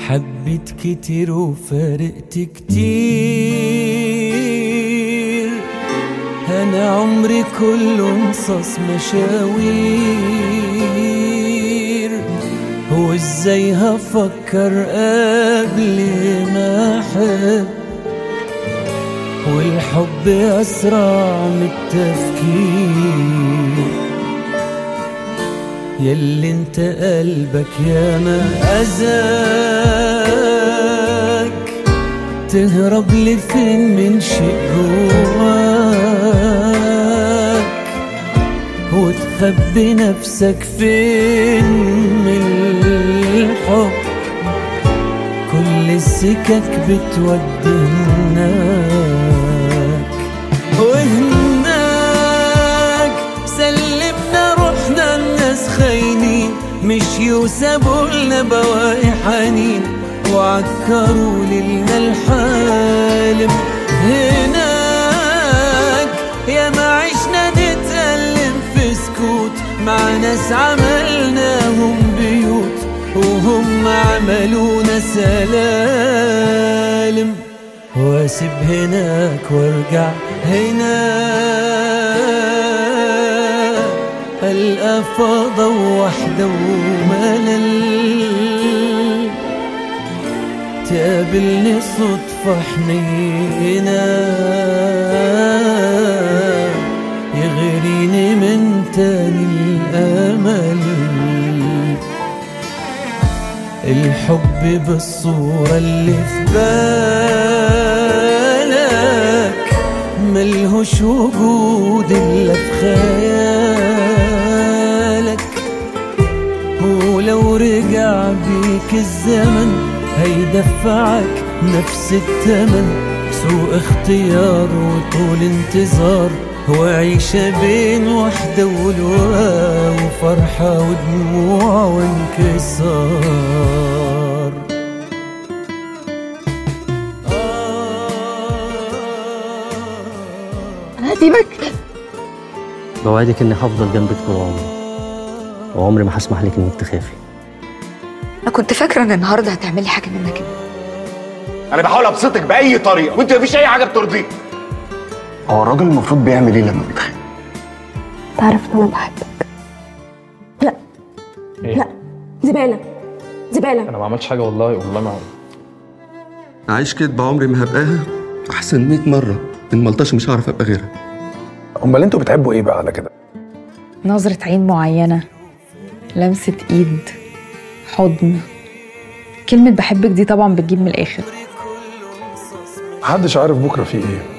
حبيت كتير وفارقت كتير انا عمري كله نصاص مشاوير هو ازاي هفكر قبل ما احب والحب اسرع من التفكير ياللي انت قلبك يا ما اذاك تهرب لفين من شيء جواك وتخبي نفسك فين من الحب كل السكك بتودي هناك وهناك سلمنا روحنا الناس خاينين مشيوا وسابوا لنا بواقي حنين وعكروا ليلنا الحالم هناك يا ما عشنا نتألم في سكوت مع ناس عملناهم بيوت وهم عملونا سلالم واسيب هناك وارجع هنا القى فضا وحده وملل تقابلني صدفة حنينة يغريني من تاني الأمل الحب بالصورة اللي في بالك ملهوش وجود إلا في خيالك ولو رجع بيك الزمن هيدفعك نفس التمن سوء اختيار وطول انتظار وعيشة بين وحدة ولواء وفرحة ودموع وانكسار انا هسيبك بوعدك اني هفضل جنبك طول عمري وعمري ما هسمح لك انك تخافي انا كنت فاكره ان النهارده هتعملي حاجه منك كده انا بحاول ابسطك باي طريقه وانت مفيش اي حاجه بترضيك هو الراجل المفروض بيعمل ايه لما بيتخانق تعرف ان انا بحبك لا لا زباله زباله انا ما عملتش حاجه والله والله ما أعيش كدبة عمري ما هبقاها أحسن 100 مرة من ملطش مش هعرف أبقى غيرها امال انتوا بتحبوا ايه بقى على كده نظرة عين معينة لمسة ايد حضن كلمة بحبك دي طبعا بتجيب من الآخر محدش عارف بكره فيه ايه